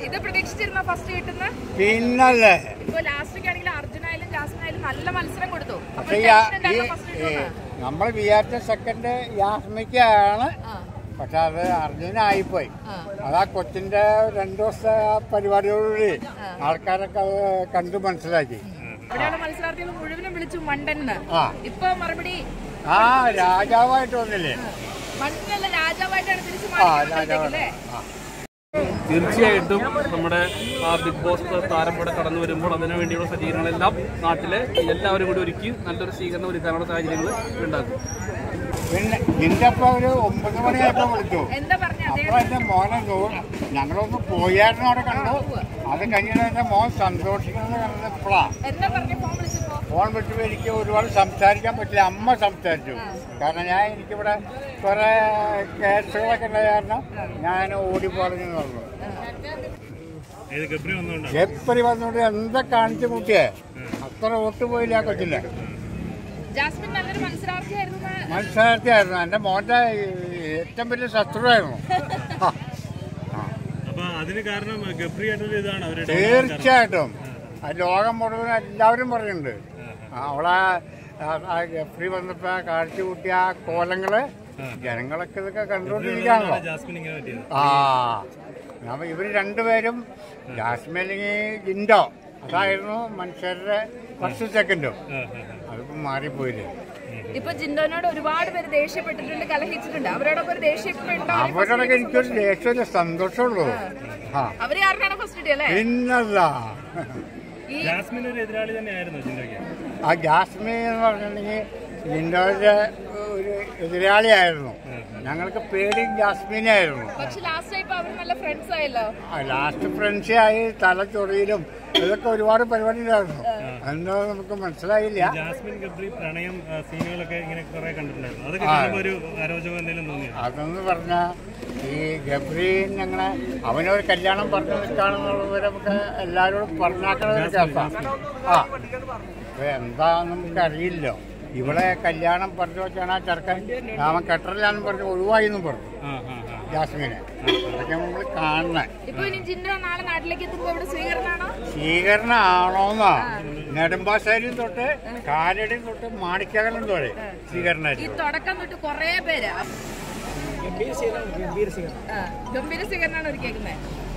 ഇത് പ്രതീക്ഷിച്ചിരുന്ന ഫസ്റ്റ് കിട്ടുന്ന പിന്നല്ലേ ഇപ്പൊ ലാസ്റ്റ് ആണെങ്കിൽ അർജുനായാലും ജാസ്മിനായാലും നല്ല മത്സരം കൊടുത്തു അപ്പൊ പക്ഷേ ഈ ടെൻഷൻ ഈ ഉണ്ടായിരുന്നോ first കിട്ടുമെന്ന്? നമ്മൾ വിചാരിച്ച സെക്കൻഡ് യാസ്മിക്കാണ് ആ, പക്ഷെ അത് അർജുനായിപ്പോയി ആ. അതാ കൊച്ചിന്റെ രണ്ടു ദിവസത്തെ ആ പരിപാടിയോടുകൂടി ആൾക്കാരൊക്കെ അത് കണ്ടു മനസ്സിലാക്കി ഇവിടെയുള്ള മത്സരാർത്ഥികൾ മുഴുവനും വിളിച്ചു മണ്ടന്ന് ആ ഇപ്പൊ മറുപടി ആ രാജാവായിട്ട് വന്നില്ലേ മണ്ടനല്ല രാജാവായിട്ടാണ് തിരിച്ചു ആ മാറിയല്ലേ രാജാവായിട്ട് ആ തീർച്ചയായിട്ടും നമ്മുടെ ആ ബിഗ് ബോസ് താരം ഇവിടെ കടന്നു വരുമ്പോൾ അതിനു വേണ്ടിയുള്ള സജ്ജീകരണങ്ങളെല്ലാം നാട്ടിലെ എല്ലാവരും കൂടി ഒരുക്കി നല്ലൊരു സ്വീകരണം ഒരുക്കാനുള്ള സാഹചര്യങ്ങൾ ഉണ്ടാക്കും പിന്നെ നിന്റെ അപ്പൊ ഒരു ഒമ്പത് മണിയായപ്പോ വിളിച്ചു എന്താ പറഞ്ഞ അപ്പൊ എന്റെ മോനെ നൂ- ഞങ്ങളൊന്ന് പോയായിരുന്നു അവിടെ കണ്ടു അത് കഴിഞ്ഞിട്ട് എന്റെ മോൻ സന്തോഷിക്കുന്നത് കണ്ടപ്പോഴാ എന്താ പറഞ്ഞ ഫോൺ വിളിച്ചപ്പോ ഫോൺ വിളിച്ചപ്പോൾ എനിക്ക് ഒരുപാട് സംസാരിക്കാൻ പറ്റില്ല അമ്മ സംസാരിച്ചു കാരണം ഞാൻ എനിക്കിവിടെ കുറെ കേസുകളൊക്കെ ഉണ്ടായ കാരണം ഞാൻ ഓടി പറഞ്ഞു പറഞ്ഞു എപ്പറി വന്നോണ്ട് എന്താ കാണിച്ചു കൂട്ടിയേ അത്ര ഒട്ടു പോയില്ല ആ കൊച്ചില്ല ജാസ്മിൻ നല്ലൊരു മത്സരാർത്ഥിയായിരുന്നു എന്ന് മത്സരാർത്ഥിയായിരുന്നു എൻ്റെ മോൻ്റെ ഏറ്റവും വലിയ ശത്രുവായിരുന്നു ആ. ആ. അപ്പൊ അതിന് കാരണം ഗബ്രി ആയിട്ടുള്ള ഇതാണ് അവരുടെ തീർച്ചയായിട്ടും ആ ലോകം മുഴുവൻ എല്ലാവരും പറയുന്നുണ്ട് ആ, അവളെ ഫ്രീ വന്നപ്പോ കാഴ്ച കൂട്ടിയ ആ കോലങ്ങള് ജനങ്ങളൊക്കെ ഇതൊക്കെ കണ്ടുകൊണ്ടിരിക്കുകയാണല്ലോ ജാസ്മിൻ ഇങ്ങനെ പറ്റിയത് ആ അപ്പൊ ഇവര് രണ്ടുപേരും ജാസ്മിൻ അല്ലെങ്കിൽ ജിൻഡോ അതായിരുന്നു മനുഷ്യരുടെ ഫസ്റ്റ് സെക്കൻഡും അതിപ്പോ മാറിപ്പോയില്ലേ ഇപ്പൊ ജിൻഡോനോട് ഒരുപാട് പേര് ദേഷ്യപ്പെട്ടിട്ടുണ്ട് കലഹിച്ചിട്ടുണ്ട് അവരോടൊക്കെ ഒരു ദേഷ്യപ്പെട്ടോ അവരോടൊക്കെ എനിക്കൊരു ദേഷ്യമല്ല സന്തോഷമുള്ളൂ ആ അവര് കാരണമാണ് ഫസ്റ്റ് കിട്ടിയല്ലേ പിന്നല്ല ഈ ജാസ്മിൻ ഒരു എതിരാളി തന്നെയായിരുന്നു ചിന്തയ്ക്ക് ആ ജാസ്മിൻ എന്ന് പറഞ്ഞിട്ടുണ്ടെങ്കിൽ ജിൻഡോയുടെ ഒരു എതിരാളിയായിരുന്നു ഞങ്ങൾക്ക് പേടിയും ജാസ്മിനായിരുന്നു പക്ഷെ ലാസ്റ്റ് ആയപ്പോ അവർ നല്ല ഫ്രണ്ട്സ് ആയല്ലോ ലാസ്റ്റ് ഫ്രണ്ട്സിയായി തലച്ചൊറിയിലും ഇതൊക്കെ ഒരുപാട് പരിപാടി ഉണ്ടായിരുന്നു എന്താ നമുക്ക് മനസ്സിലായില്ല ജാസ്മിൻ ഗബ്രി പ്രണയം ആ, സീനുകളൊക്കെ ഇങ്ങനെ കുറെ കണ്ടിട്ടുണ്ടായിരുന്നു അതൊക്കെ കാണുമ്പോൾ ഒരു അരോചകം എന്തെങ്കിലും തോന്നിയോ അതെന്ന് പറഞ്ഞ ഈ ഗബ്രീൻ ഞങ്ങളെ അവനൊരു കല്യാണം പറഞ്ഞു നിൽക്കുകയാണെന്നുള്ളത് നമുക്ക് എല്ലാവരോടും പറഞ്ഞാക്കണ ഒരു കേസാണ് ആ അപ്പൊ എന്താ നമുക്കറിയില്ലോ ഇവിടെ കല്യാണം പറഞ്ഞു വെച്ചാണ് ആ ചെറുക്കൻ അവൻ കെട്ടറില്ലാന്നും പറഞ്ഞ് ഒഴിവായി എന്നും പറഞ്ഞു ആ ആ ആ ജാസ്മിനെ അതൊക്കെ നമ്മൾ കാണണേ ഇപ്പൊ ഇനി ജിൻഡോ നാളെ നാട്ടിലേക്ക് എത്തുമ്പോ ഇവിടെ സ്വീകരണമാണോ സ്വീകരണം ആണോന്നാ നെടുമ്പാശ്ശേരി തൊട്ട് കാലടി തൊട്ട് മാണിക്കകലം തൊഴി സ്വീകരണം ഈ തുടക്കം തൊട്ട് കൊറേ പേര് ആ, ഗംഭീര സ്വീകരണമാണ് ഒരുക്കിയേക്കുന്നത്